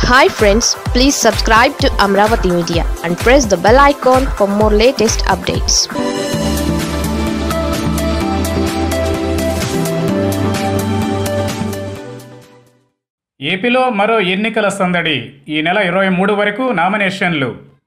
hi friends please subscribe to Amaravati media and press the bell icon for more latest updates ఏపీలో మరో ఎన్నికల సందడి ఈ నెల ఇరవై మూడు వరకు నామినేషన్లు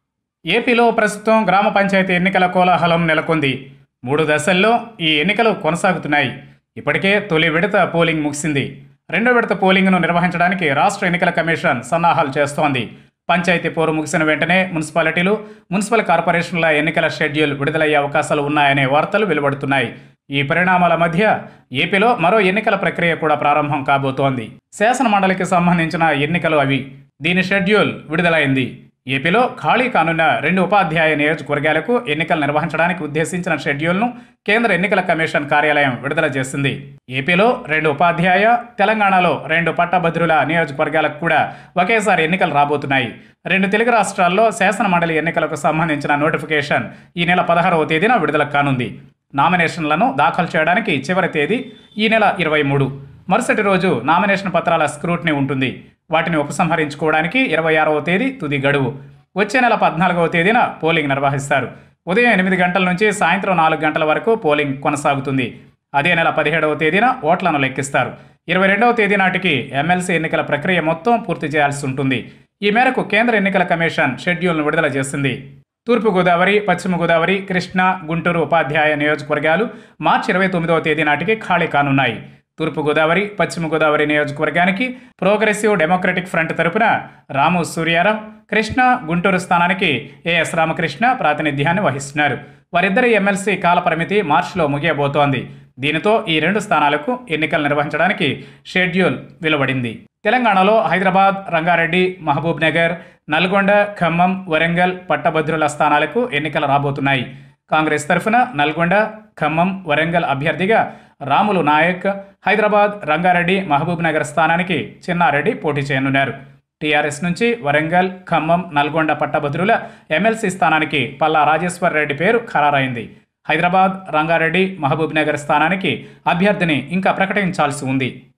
ఏపీలో ప్రస్తుతం గ్రామ పంచాయతీ ఎన్నికల కోలాహలం నెలకొంది మూడు దశల్లో ఈ ఎన్నికలు కొనసాగుతున్నాయి ఇప్పటికే తొలి విడత పోలింగ్ ముగిసింది రెండో విడత పోలింగ్ను నిర్వహించడానికి రాష్ట్ర ఎన్నికల కమిషన్ సన్నాహాలు చేస్తోంది పంచాయతీ పోరు ముగిసిన వెంటనే మున్సిపాలిటీలు మున్సిపల్ కార్పొరేషన్ల ఎన్నికల షెడ్యూల్ విడుదలయ్యే అవకాశాలు ఉన్నాయనే వార్తలు వెలువడుతున్నాయి ఈ పరిణామాల మధ్య ఏపీలో మరో ఎన్నికల ప్రక్రియ కూడా ప్రారంభం కాబోతోంది శాసన మండలికి సంబంధించిన ఎన్నికలు అవి దీని షెడ్యూల్ విడుదలైంది ఏపీలో ఖాళీ కానున్న రెండు ఉపాధ్యాయ నియోజకవర్గాలకు ఎన్నికలు నిర్వహించడానికి ఉద్దేశించిన షెడ్యూల్ను కేంద్ర ఎన్నికల కమిషన్ కార్యాలయం విడుదల చేసింది ఏపీలో రెండు ఉపాధ్యాయ తెలంగాణలో రెండు పట్టభద్రుల నియోజకవర్గాలకు కూడా ఒకేసారి ఎన్నికలు రాబోతున్నాయి రెండు తెలుగు రాష్ట్రాల్లో శాసన మండలి ఎన్నికలకు సంబంధించిన నోటిఫికేషన్ ఈ నెల పదహారవ తేదీన విడుదల కానుంది నామినేషన్లను దాఖలు చేయడానికి చివరి తేదీ ఈ నెల ఇరవై మూడు మరుసటి రోజు నామినేషన్ పత్రాల స్క్రూట్నీ ఉంటుంది వాటిని ఉపసంహరించుకోవడానికి ఇరవై ఆరవ తేదీ తుది గడువు వచ్చే నెల పద్నాలుగవ తేదీన పోలింగ్ నిర్వహిస్తారు ఉదయం ఎనిమిది గంటల నుంచి సాయంత్రం నాలుగు గంటల వరకు పోలింగ్ కొనసాగుతుంది అదే నెల పదిహేడవ తేదీన ఓట్లను లెక్కిస్తారు ఇరవై రెండవ తేదీ నాటికి ఎమ్మెల్సీ ఎన్నికల ప్రక్రియ మొత్తం పూర్తి చేయాల్సి ఉంటుంది ఈ మేరకు కేంద్ర ఎన్నికల కమిషన్ షెడ్యూల్ను విడుదల చేసింది తూర్పుగోదావరి పశ్చిమ గోదావరి కృష్ణా గుంటూరు ఉపాధ్యాయ నియోజకవర్గాలు మార్చి ఇరవై తొమ్మిదవ తేదీ నాటికి ఖాళీ కానున్నాయి తూర్పుగోదావరి పశ్చిమ గోదావరి నియోజకవర్గానికి ప్రోగ్రెసివ్ డెమోక్రటిక్ ఫ్రంట్ తరపున రాము సూర్యారావు కృష్ణా గుంటూరు స్థానానికి ఏఎస్ రామకృష్ణ ప్రాతినిధ్యాన్ని వహిస్తున్నారు వారిద్దరి ఎమ్మెల్సీ కాల పరిమితి మార్చిలో ముగియబోతోంది దీనితో ఈ రెండు స్థానాలకు ఎన్నికలు నిర్వహించడానికి షెడ్యూల్ వెలువడింది తెలంగాణలో హైదరాబాద్ రంగారెడ్డి మహబూబ్ నగర్ నల్గొండ ఖమ్మం వరంగల్ పట్టభద్రుల స్థానాలకు ఎన్నికలు రాబోతున్నాయి కాంగ్రెస్ తరఫున నల్గొండ ఖమ్మం వరంగల్ అభ్యర్థిగా రాములు నాయక్ హైదరాబాద్ రంగారెడ్డి మహబూబ్ నగర్ స్థానానికి చిన్నారెడ్డి పోటీ చేయనున్నారు టీఆర్ఎస్ నుంచి వరంగల్ ఖమ్మం నల్గొండ పట్టభద్రుల ఎమ్మెల్సీ స్థానానికి పల్లా రాజేశ్వర్ రెడ్డి పేరు ఖరారైంది హైదరాబాద్ రంగారెడ్డి మహబూబ్ నగర్ స్థానానికి అభ్యర్థిని ఇంకా ప్రకటించాల్సి ఉంది